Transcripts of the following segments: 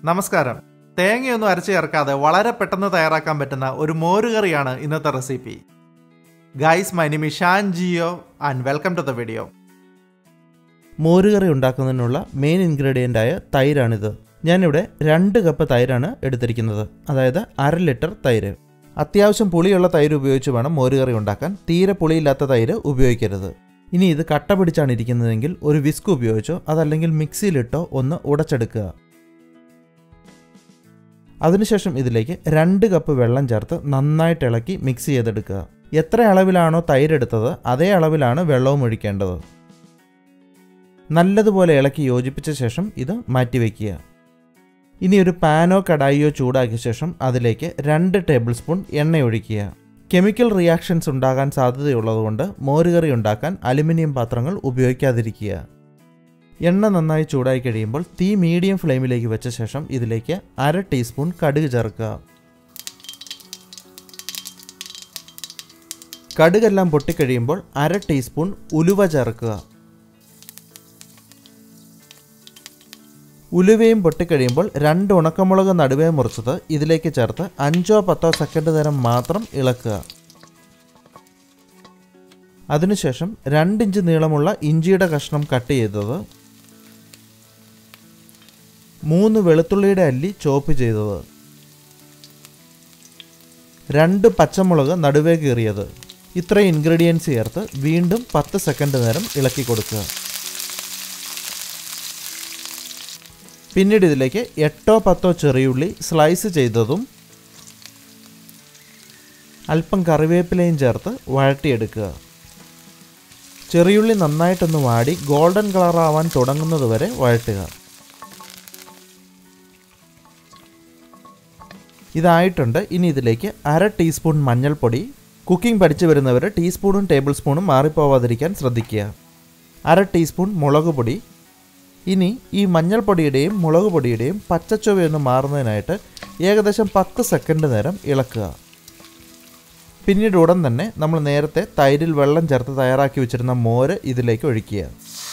നമസ്കാരം തേങ്ങയൊന്നും അരച്ച് ചേർക്കാതെ വളരെ പെട്ടെന്ന് തയ്യാറാക്കാൻ പറ്റുന്ന ഒരു മോരുകറിയാണ് ഇന്നത്തെ recipe guys my name Shaan Geo and welcome to the video മോരുകറി ഉണ്ടാക്കുന്നതിനുള്ള മെയിൻ ഇൻഗ്രീഡിയൻ്റ് ആയ തൈരാണിത് ഞാനിവിടെ രണ്ട് കപ്പ് തൈരാണ് എടുത്തിരിക്കുന്നത് അതായത് അര ലിറ്റർ തൈര് അത്യാവശ്യം പുളിയുള്ള തൈര് ഉപയോഗിച്ച് വേണം മോരുകറി ഉണ്ടാക്കാൻ തീരെ പുളിയില്ലാത്ത തൈര് ഉപയോഗിക്കരുത് ഇനി ഇത് കട്ട പിടിച്ചാണ് ഇരിക്കുന്നതെങ്കിൽ ഒരു വിസ്ക് ഉപയോഗിച്ചോ അതല്ലെങ്കിൽ മിക്സിയിലിട്ടോ ഒന്ന് ഉടച്ചെടുക്കുക അതിനുശേഷം ഇതിലേക്ക് രണ്ട് കപ്പ് വെള്ളം ചേർത്ത് നന്നായിട്ട് ഇളക്കി മിക്സ് ചെയ്തെടുക്കുക എത്ര അളവിലാണോ തൈരെടുത്തത് അതേ അളവിലാണ് വെള്ളവും ഒഴിക്കേണ്ടത് നല്ലതുപോലെ ഇളക്കി യോജിപ്പിച്ച ശേഷം ഇത് മാറ്റിവെക്കുക ഇനി ഒരു പാനോ കടായിയോ ചൂടാക്കിയ ശേഷം അതിലേക്ക് രണ്ട് ടേബിൾ സ്പൂൺ എണ്ണ ഒഴിക്കുക കെമിക്കൽ റിയാക്ഷൻസ് ഉണ്ടാകാൻ സാധ്യതയുള്ളതുകൊണ്ട് മോരുകറി ഉണ്ടാക്കാൻ അലുമിനിയം പാത്രങ്ങൾ ഉപയോഗിക്കാതിരിക്കുക എണ്ണ നന്നായി ചൂടായി കഴിയുമ്പോൾ തീ മീഡിയം ഫ്ലെയിമിലേക്ക് വെച്ച ശേഷം ഇതിലേക്ക് അര ടീസ്പൂൺ കടുക് ചേർക്കുക കടുകെല്ലാം പൊട്ടിക്കഴിയുമ്പോൾ അര ടീസ്പൂൺ ഉലുവ ചേർക്കുക ഉലുവയും പൊട്ടിക്കഴിയുമ്പോൾ രണ്ട് ഉണക്കമുളക് നടുവേ മുറിച്ചത് ഇതിലേക്ക് ചേർത്ത് അഞ്ചോ പത്തോ സെക്കൻഡ് നേരം മാത്രം ഇളക്കുക അതിനുശേഷം രണ്ടിഞ്ച് നീളമുള്ള ഇഞ്ചിയുടെ കഷ്ണം കട്ട് ചെയ്തത് മൂന്ന് വെളുത്തുള്ളിയുടെ അല്ലി ചോപ്പ് ചെയ്തത് രണ്ട് പച്ചമുളക് നടുവേ കീറിയത് ഇത്രയും ഇൻഗ്രീഡിയൻസ് ചേർത്ത് വീണ്ടും പത്ത് സെക്കൻഡ് നേരം ഇളക്കി കൊടുക്കുക പിന്നീട് ഇതിലേക്ക് എട്ടോ പത്തോ ചെറിയുള്ളി സ്ലൈസ് ചെയ്തതും അല്പം കറിവേപ്പിലയും ചേർത്ത് വഴട്ടിയെടുക്കുക ചെറിയുള്ളി നന്നായിട്ടൊന്ന് വാടി ഗോൾഡൻ കളർ ആവാൻ തുടങ്ങുന്നത് വരെ വഴട്ടുക ഇതായിട്ടുണ്ട് ഇനി ഇതിലേക്ക് അര ടീസ്പൂൺ മഞ്ഞൾപ്പൊടി കുക്കിംഗ് പഠിച്ചു വരുന്നവർ ടീസ്പൂണും ടേബിൾ സ്പൂണും മാറിപ്പോവാതിരിക്കാൻ ശ്രദ്ധിക്കുക അര ടീസ്പൂൺ മുളക് പൊടി ഇനി ഈ മഞ്ഞൾപ്പൊടിയുടെയും മുളക് പൊടിയുടെയും പച്ചച്ചുവയൊന്ന് മാറുന്നതിനായിട്ട് ഏകദേശം പത്ത് സെക്കൻഡ് നേരം ഇളക്കുക പിന്നീട് ഉടൻ തന്നെ നമ്മൾ നേരത്തെ തൈരിൽ വെള്ളം ചേർത്ത് തയ്യാറാക്കി വെച്ചിരുന്ന മോര് ഇതിലേക്ക് ഒഴിക്കുക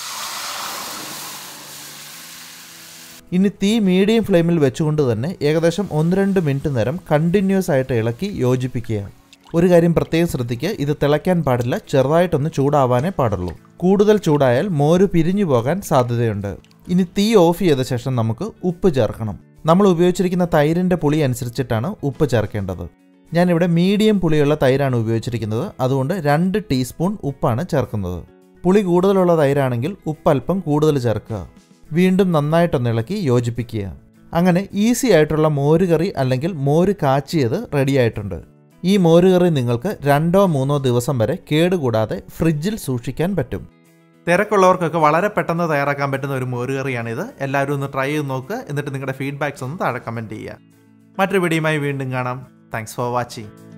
ഇനി തീ മീഡിയം ഫ്ലെയിമിൽ വെച്ചുകൊണ്ട് തന്നെ ഏകദേശം ഒന്ന് രണ്ട് മിനിറ്റ് നേരം കണ്ടിന്യൂസ് ആയിട്ട് ഇളക്കി യോജിപ്പിക്കുക ഒരു കാര്യം പ്രത്യേകം ശ്രദ്ധിക്കുക ഇത് തിളയ്ക്കാൻ പാടില്ല ചെറുതായിട്ടൊന്ന് ചൂടാവാനേ പാടുള്ളൂ കൂടുതൽ ചൂടായാൽ മോര് പിരിഞ്ഞു പോകാൻ സാധ്യതയുണ്ട് ഇനി തീ ഓഫ് ചെയ്ത ശേഷം നമുക്ക് ഉപ്പ് ചേർക്കണം നമ്മൾ ഉപയോഗിച്ചിരിക്കുന്ന തൈരിൻ്റെ പുളി അനുസരിച്ചിട്ടാണ് ഉപ്പ് ചേർക്കേണ്ടത് ഞാനിവിടെ മീഡിയം പുളിയുള്ള തൈരാണ് ഉപയോഗിച്ചിരിക്കുന്നത് അതുകൊണ്ട് രണ്ട് ടീസ്പൂൺ ഉപ്പാണ് ചേർക്കുന്നത് പുളി കൂടുതലുള്ള തൈരാണെങ്കിൽ ഉപ്പ് അല്പം കൂടുതൽ ചേർക്കുക വീണ്ടും നന്നായിട്ടൊന്ന് ഇളക്കി യോജിപ്പിക്കുക അങ്ങനെ ഈസി ആയിട്ടുള്ള മോരുകറി അല്ലെങ്കിൽ മോര് കാച്ചിയത് റെഡിയായിട്ടുണ്ട് ഈ മോരുകറി നിങ്ങൾക്ക് രണ്ടോ മൂന്നോ ദിവസം വരെ കേടുകൂടാതെ ഫ്രിഡ്ജിൽ സൂക്ഷിക്കാൻ പറ്റും തിരക്കുള്ളവർക്കൊക്കെ വളരെ പെട്ടെന്ന് തയ്യാറാക്കാൻ പറ്റുന്ന ഒരു മോരുകറിയാണിത് എല്ലാവരും ഒന്ന് ട്രൈ ചെയ്ത് നോക്കുക എന്നിട്ട് നിങ്ങളുടെ ഫീഡ്ബാക്സ് ഒന്ന് താഴെ കമൻറ്റ് ചെയ്യുക മറ്റൊരു വീഡിയോയുമായി വീണ്ടും കാണാം താങ്ക്സ് ഫോർ വാച്ചിങ്